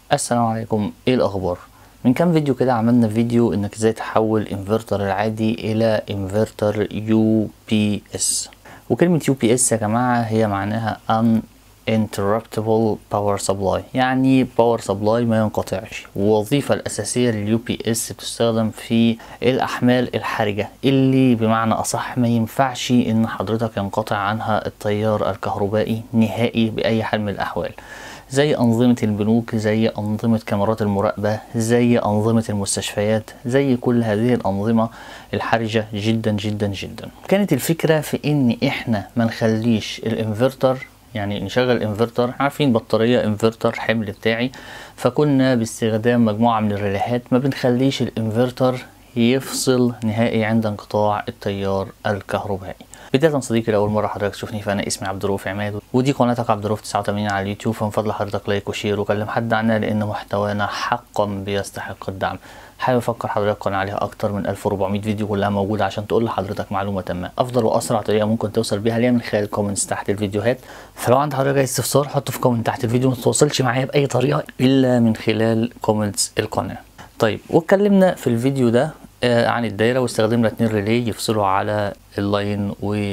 السلام عليكم ايه الاخبار من كام فيديو كده عملنا فيديو انك ازاي تحول انفرتر العادي الى انفرتر يو بي اس وكلمة يو بي اس يا جماعة هي معناها uninterruptible power supply يعني باور سبلاي ما ينقطعش والوظيفة الأساسية لليو بي اس بتستخدم في الأحمال الحرجة اللي بمعنى أصح ما ينفعش إن حضرتك ينقطع عنها التيار الكهربائي نهائي بأي حال من الأحوال زي أنظمة البنوك زي أنظمة كاميرات المراقبة زي أنظمة المستشفيات زي كل هذه الأنظمة الحرجة جدا جدا جدا كانت الفكرة في إن إحنا ما نخليش الانفرتر يعني نشغل انفرتر عارفين بطارية انفرتر حمل بتاعي فكنا باستخدام مجموعة من الريليهات ما بنخليش الانفرتر يفصل نهائي عند انقطاع التيار الكهربائي بداية صديقي لأول مرة حضرتك تشوفني فأنا اسمي عبد الرؤوف عماد ودي قناتك عبد الرؤوف 89 على اليوتيوب فمن فضل حضرتك لايك وشير وكلم حد عنها لأن محتوانا حقا بيستحق الدعم حابب افكر حضرتك قناه عليها اكتر من 1400 فيديو كلها موجوده عشان تقول لحضرتك معلومه ما افضل واسرع طريقه ممكن توصل بيها ليا من خلال الكومنتس تحت الفيديوهات فلو عند حضرتك اي استفسار حطه في كومنت تحت الفيديو ما تتواصلش معايا باي طريقه الا من خلال كومنتس القناه طيب واتكلمنا في الفيديو ده آه عن الدايره واستخدمنا اتنين ريلي يفصلوا على اللاين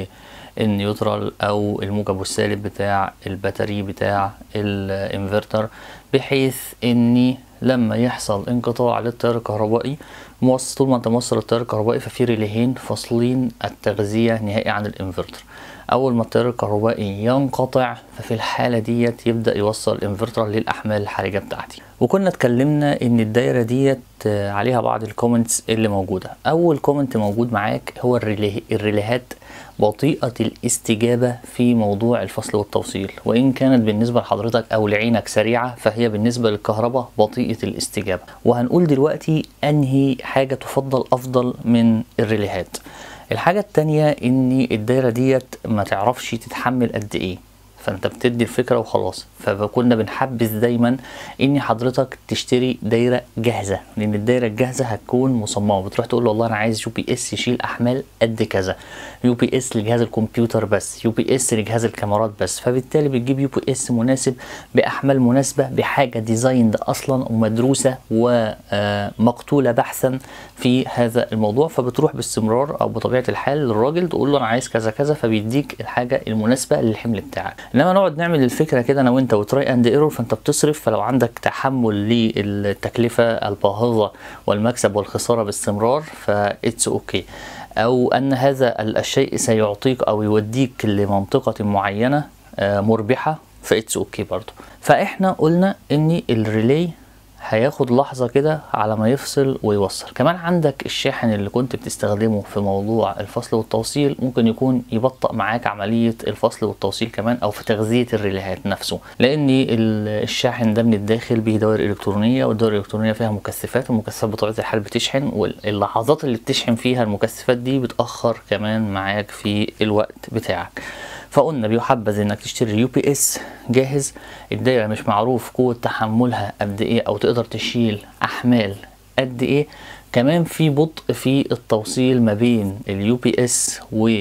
والنيوترال او الموجب والسالب بتاع الباتري بتاع الانفرتر بحيث اني لما يحصل انقطاع للتيار الكهربائي موصل طول ما انت موصل التيار الكهربائي ففي ريليهين فاصلين التغذية نهائي عن الانفرتر اول ما التيار الكهربائي ينقطع ففي الحالة ديت يبدأ يوصل الانفرتر للاحمال الحرجة بتاعتي وكنا اتكلمنا ان الدايرة ديت عليها بعض الكومنتس اللي موجودة اول كومنت موجود معاك هو الريليه الريليهات بطيئة الاستجابة في موضوع الفصل والتوصيل وإن كانت بالنسبة لحضرتك أو لعينك سريعة فهي بالنسبة للكهرباء بطيئة الاستجابة وهنقول دلوقتي أنهي حاجة تفضل أفضل من الريليهات الحاجة التانية إن الدايرة ديت ما تعرفش تتحمل قد إيه فانت بتدي الفكره وخلاص فكنا بنحبذ دايما ان حضرتك تشتري دايره جاهزه لان الدايره الجاهزه هتكون مصممه بتروح تقول له والله انا عايز يو بي اس يشيل احمال قد كذا يو بي اس لجهاز الكمبيوتر بس يو بي اس لجهاز الكاميرات بس فبالتالي بتجيب يو بي اس مناسب باحمال مناسبه بحاجه ديزايند اصلا ومدروسه ومقتوله بحثا في هذا الموضوع فبتروح باستمرار او بطبيعه الحال للراجل تقول له انا عايز كذا كذا فبيديك الحاجه المناسبه للحمل بتاعك انما نقعد نعمل الفكره كده انا وانت وتراي اند ايرور فانت بتصرف فلو عندك تحمل للتكلفه الباهظه والمكسب والخساره باستمرار فاتس اوكي okay. او ان هذا الشيء سيعطيك او يوديك لمنطقه معينه مربحه فاتس اوكي okay برضه فاحنا قلنا ان الريلي هياخد لحظة كده على ما يفصل ويوصل كمان عندك الشاحن اللي كنت بتستخدمه في موضوع الفصل والتوصيل ممكن يكون يبطأ معاك عملية الفصل والتوصيل كمان او في تغذية الريليهات نفسه لان الشاحن ده من الداخل به دوائر الكترونية والدوائر الالكترونية فيها مكثفات والمكثفات بطبيعة الحال بتشحن واللحظات اللي بتشحن فيها المكثفات دي بتأخر كمان معاك في الوقت بتاعك فقلنا بيحبذ انك تشتري يو بي اس جاهز الدايره مش معروف قوه تحملها قد ايه او تقدر تشيل احمال قد ايه كمان في بطء في التوصيل ما بين اليو بي اس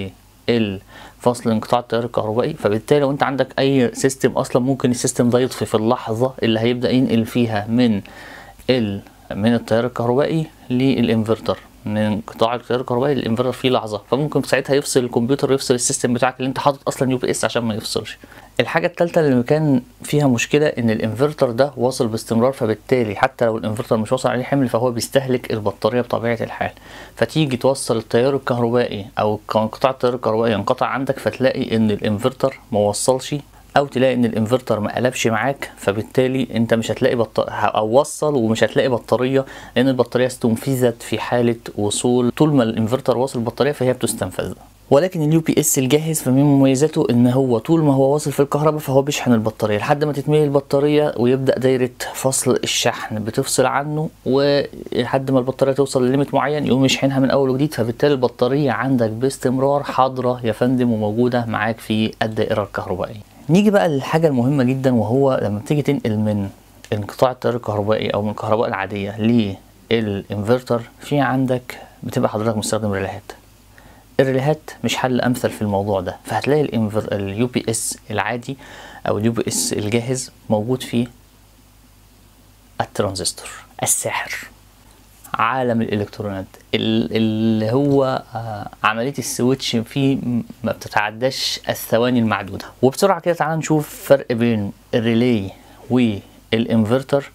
والفصل انقطاع التيار الكهربائي فبالتالي لو انت عندك اي سيستم اصلا ممكن السيستم ده يطفي في اللحظه اللي هيبدا ينقل فيها من ال من التيار الكهربائي للانفرتر من انقطاع التيار الكهربائي للانفرتر في لحظه فممكن ساعتها يفصل الكمبيوتر يفصل السيستم بتاعك اللي انت حاطط اصلا يو بي اس عشان ما يفصلش الحاجه الثالثه اللي كان فيها مشكله ان الانفرتر ده واصل باستمرار فبالتالي حتى لو الانفرتر مش واصل عليه حمل فهو بيستهلك البطاريه بطبيعه الحال فتيجي توصل التيار الكهربائي او انقطاع التيار الكهربائي ينقطع عندك فتلاقي ان الانفرتر ما وصلش او تلاقي ان الانفرتر ما قلبش معاك فبالتالي انت مش هتلاقي بطارية او وصل ومش هتلاقي بطاريه لان البطاريه استنفذت في حاله وصول طول ما الانفرتر واصل البطاريه فهي بتستنفذ ولكن اليو بي اس الجاهز فمن مميزاته ان هو طول ما هو واصل في الكهرباء فهو بيشحن البطاريه لحد ما تتملي البطاريه ويبدا دايره فصل الشحن بتفصل عنه ولحد ما البطاريه توصل لليميت معين يقوم يشحنها من اول وجديد فبالتالي البطاريه عندك باستمرار حاضره يا فندم وموجوده معاك في الدائره الكهربائيه نيجي بقى للحاجه المهمه جدا وهو لما بتيجي تنقل من انقطاع التيار الكهربائي او من الكهرباء العاديه للانفرتر في عندك بتبقى حضرتك مستخدم ريليهات الريليهات مش حل امثل في الموضوع ده فهتلاقي الانفر اليو بي اس العادي او اليو بي اس الجاهز موجود فيه الترانزستور الساحر عالم الالكترونات ال- اللي هو آه، عمليه السويتش فيه م- ما بتتعداش الثواني المعدوده وبسرعه كده تعالى نشوف فرق بين الريلي والانفرتر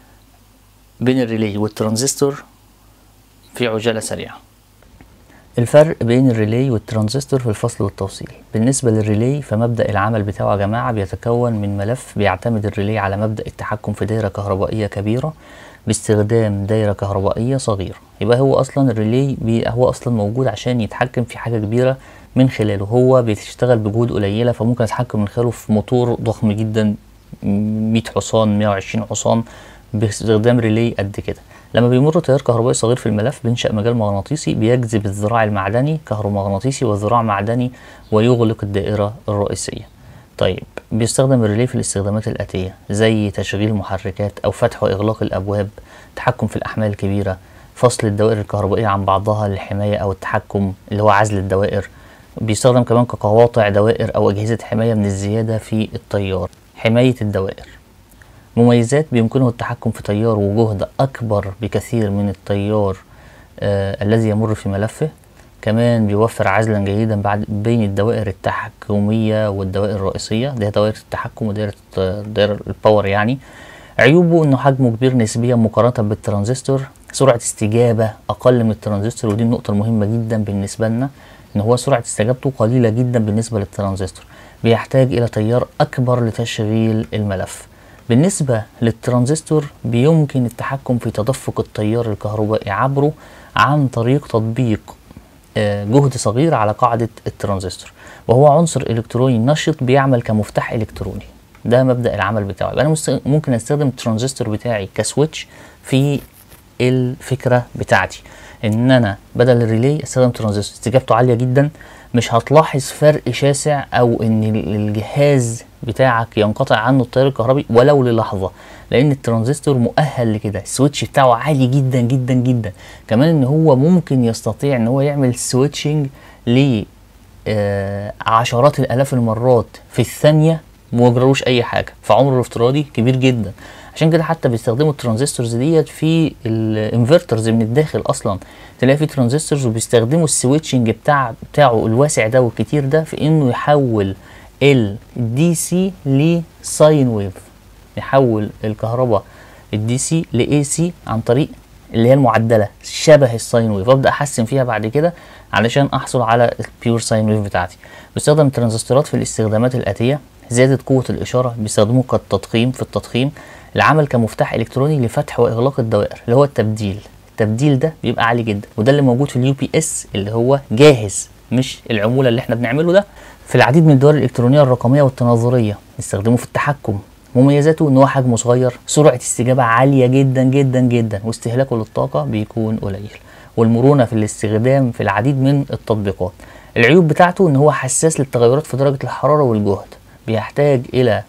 بين الريلي والترانزستور في عجاله سريعه الفرق بين الريلي والترانزستور في الفصل والتوصيل بالنسبة للريلي فمبدأ العمل بتاعه يا جماعة بيتكون من ملف بيعتمد الريلي على مبدأ التحكم في دايرة كهربائية كبيرة باستخدام دايرة كهربائية صغيرة يبقى هو أصلا الريلي بي هو أصلا موجود عشان يتحكم في حاجة كبيرة من خلاله هو بيشتغل بجهود قليلة فممكن أتحكم من خلاله في موتور ضخم جدا 100 حصان 120 حصان باستخدام ريلي قد كده لما بيمر تيار كهربائي صغير في الملف بينشأ مجال مغناطيسي بيجذب الذراع المعدني كهرومغناطيسي والذراع معدني ويغلق الدائرة الرئيسية طيب بيستخدم الريلي في الاستخدامات الآتية زي تشغيل محركات أو فتح وإغلاق الأبواب تحكم في الأحمال الكبيرة فصل الدوائر الكهربائية عن بعضها للحماية أو التحكم اللي هو عزل الدوائر بيستخدم كمان كقواطع دوائر أو أجهزة حماية من الزيادة في التيار حماية الدوائر مميزات بيمكنه التحكم في تيار وجهد أكبر بكثير من التيار آه الذي يمر في ملفه كمان بيوفر عزلا جيدا بعد بين الدوائر التحكمية والدوائر الرئيسية ده دوائر التحكم ودائرة دائرة الباور يعني عيوبه انه حجمه كبير نسبيا مقارنة بالترانزستور سرعة استجابة اقل من الترانزستور ودي النقطة المهمة جدا بالنسبة لنا ان هو سرعة استجابته قليلة جدا بالنسبة للترانزستور بيحتاج الى تيار اكبر لتشغيل الملف بالنسبة للترانزستور بيمكن التحكم في تدفق التيار الكهربائي عبره عن طريق تطبيق آه، جهد صغير على قاعدة الترانزستور وهو عنصر إلكتروني نشط بيعمل كمفتاح إلكتروني ده مبدأ العمل بتاعه يبقى أنا مست- ممكن أستخدم الترانزستور بتاعي كسويتش في الفكرة بتاعتي إن أنا بدل الريلي أستخدم ترانزستور استجابته عالية جدا مش هتلاحظ فرق شاسع أو إن ال- الجهاز بتاعك ينقطع عنه التيار الكهربي ولو للحظة لأن الترانزستور مؤهل لكده السويتش بتاعه عالي جدا جدا جدا كمان إن هو ممكن يستطيع إن هو يعمل سويتشنج ل آه، عشرات الالاف المرات في الثانيه وما يجرالوش اي حاجه فعمره الافتراضي كبير جدا عشان كده حتى بيستخدموا الترانزستورز ديت في الانفرترز من الداخل اصلا تلاقي في ترانزستورز وبيستخدموا السويتشنج بتاع بتاعه الواسع ده والكتير ده في انه يحول الدي سي لساين ويف يحول الكهرباء الدي سي لاي سي عن طريق اللي هي المعدله شبه الساين ويف ابدا احسن فيها بعد كده علشان احصل على البيور ساين ويف بتاعتي بستخدم الترانزستورات في الاستخدامات الاتيه زياده قوه الاشاره بيستخدموه كالتضخيم في التضخيم العمل كمفتاح الكتروني لفتح واغلاق الدوائر اللي هو التبديل التبديل ده بيبقى عالي جدا وده اللي موجود في اليو بي اس اللي هو جاهز مش العموله اللي احنا بنعمله ده في العديد من الدوائر الالكترونيه الرقميه والتناظريه نستخدمه في التحكم مميزاته ان هو حجمه صغير سرعه استجابه عاليه جدا جدا جدا واستهلاكه للطاقه بيكون قليل والمرونه في الاستخدام في العديد من التطبيقات العيوب بتاعته ان هو حساس للتغيرات في درجه الحراره والجهد بيحتاج الى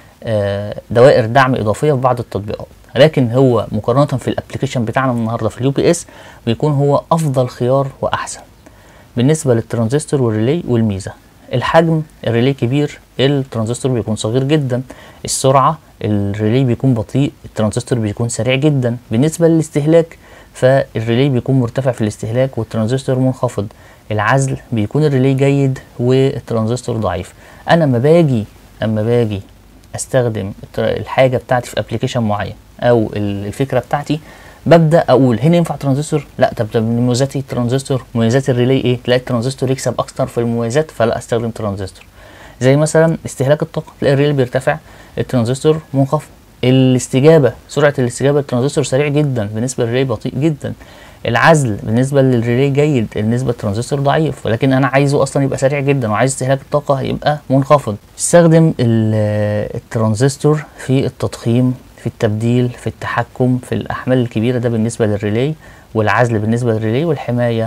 آه، دوائر دعم اضافيه في بعض التطبيقات لكن هو مقارنه في الابلكيشن بتاعنا النهارده في اليو بي اس بيكون هو افضل خيار واحسن بالنسبه للترانزستور والريلي والميزه الحجم الريلي كبير الترانزستور بيكون صغير جدا السرعه الريلي بيكون بطيء الترانزستور بيكون سريع جدا بالنسبه للاستهلاك فالريلي بيكون مرتفع في الاستهلاك والترانزستور منخفض العزل بيكون الريلي جيد والترانزستور ضعيف انا لما باجي اما باجي استخدم التر- الحاجه بتاعتي في ابلكيشن معين او ال- الفكره بتاعتي ببدا اقول هنا ينفع ترانزستور لا طب طب من مميزات الترانزستور مميزات الريلي ايه تلاقي الترانزستور يكسب اكتر في المميزات فلا استخدم ترانزستور زي مثلا استهلاك الطاقه تلاقي الريلي بيرتفع الترانزستور منخفض الاستجابه سرعه الاستجابه الترانزستور سريع جدا بالنسبه للريلي بطيء جدا العزل بالنسبه للريلي جيد بالنسبه للترانزستور ضعيف ولكن انا عايزه اصلا يبقى سريع جدا وعايز استهلاك الطاقه يبقى منخفض استخدم ال- الترانزستور في التضخيم في التبديل في التحكم في الاحمال الكبيره ده بالنسبه للريلي والعزل بالنسبه للريلي والحمايه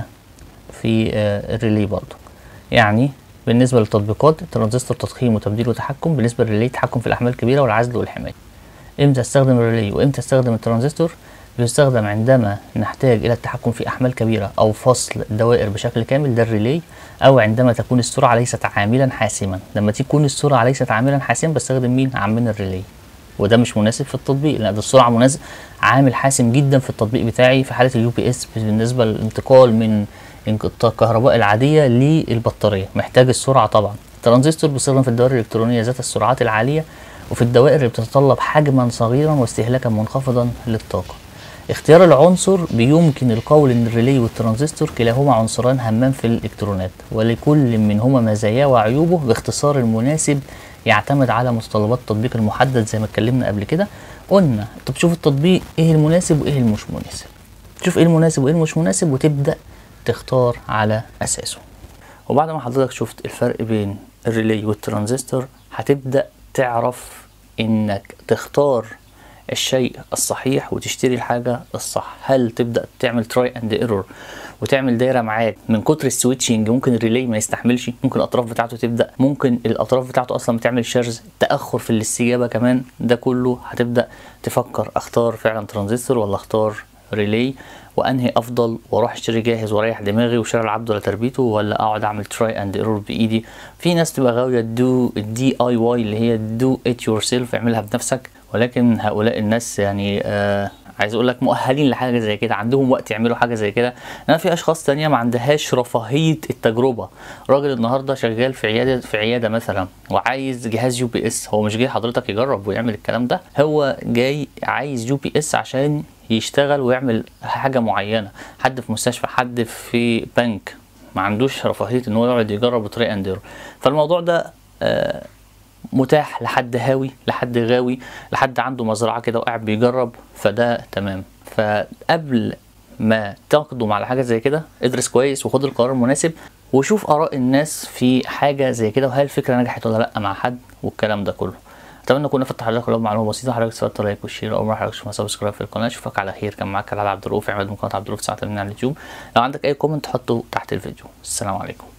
في آه، الريلي برضه يعني بالنسبه للتطبيقات الترانزستور تضخيم وتبديل وتحكم بالنسبه للريلي تحكم في الاحمال الكبيره والعزل والحمايه امتى استخدم الريلي وامتى استخدم الترانزستور بيستخدم عندما نحتاج الى التحكم في احمال كبيره او فصل الدوائر بشكل كامل ده الريلي او عندما تكون السرعه ليست عاملا حاسما لما تكون السرعه ليست عاملا حاسما بستخدم مين عامل الريلي وده مش مناسب في التطبيق لان ده السرعه مناسب ع- عامل حاسم جدا في التطبيق بتاعي في حاله اليو بي اس بالنسبه للانتقال من الكهرباء العاديه للبطاريه محتاج السرعه طبعا الترانزستور بيستخدم في الدوائر الالكترونيه ذات السرعات العاليه وفي الدوائر اللي بتتطلب حجما صغيرا واستهلاكا منخفضا للطاقه اختيار العنصر بيمكن القول ان الريلي والترانزستور كلاهما عنصران هامان في الالكترونات ولكل منهما مزاياه وعيوبه باختصار المناسب يعتمد على متطلبات التطبيق المحدد زي ما اتكلمنا قبل كده قلنا انت بتشوف التطبيق ايه المناسب وايه المش مناسب تشوف ايه المناسب وايه المش مناسب وتبدا تختار على اساسه وبعد ما حضرتك شفت الفرق بين الريلي والترانزستور هتبدا تعرف انك تختار الشيء الصحيح وتشتري الحاجة الصح هل تبدأ تعمل تراي اند ايرور وتعمل دايرة معاك من كتر السويتشنج ممكن الريلي ما يستحملش ممكن الأطراف بتاعته تبدأ ممكن الأطراف بتاعته أصلا بتعمل شرز تأخر في الاستجابة كمان ده كله هتبدأ تفكر أختار فعلا ترانزستور ولا أختار ريلي وانهي افضل واروح اشتري جاهز واريح دماغي وشراء العبد ولا تربيته ولا اقعد اعمل تراي اند ايرور بايدي في ناس تبقى غاويه دو الدي اي واي اللي هي دو ات يور سيلف اعملها بنفسك ولكن هؤلاء الناس يعني آه عايز اقول لك مؤهلين لحاجه زي كده عندهم وقت يعملوا حاجه زي كده انما في اشخاص تانية ما عندهاش رفاهيه التجربه راجل النهارده شغال في عياده في عياده مثلا وعايز جهاز يو بي اس هو مش جاي حضرتك يجرب ويعمل الكلام ده هو جاي عايز يو بي اس عشان يشتغل ويعمل حاجه معينه حد في مستشفى حد في بنك ما عندوش رفاهيه ان هو يقعد يجرب بطريقه انديرو فالموضوع ده آه متاح لحد هاوي لحد غاوي لحد عنده مزرعه كده وقاعد بيجرب فده تمام فقبل ما تقدم على حاجه زي كده ادرس كويس وخد القرار المناسب وشوف اراء الناس في حاجه زي كده وهل الفكره نجحت ولا لا مع حد والكلام ده كله اتمنى اكون فتح حضرتك لو معلومه بسيطه حضرتك استفدت لايك وشير اول مره حضرتك تشوف سبسكرايب في القناه اشوفك على خير كان معاك على عبد الرؤوف عماد من قناه عبد الرؤوف 89 على اليوتيوب لو عندك اي كومنت حطه تحت الفيديو السلام عليكم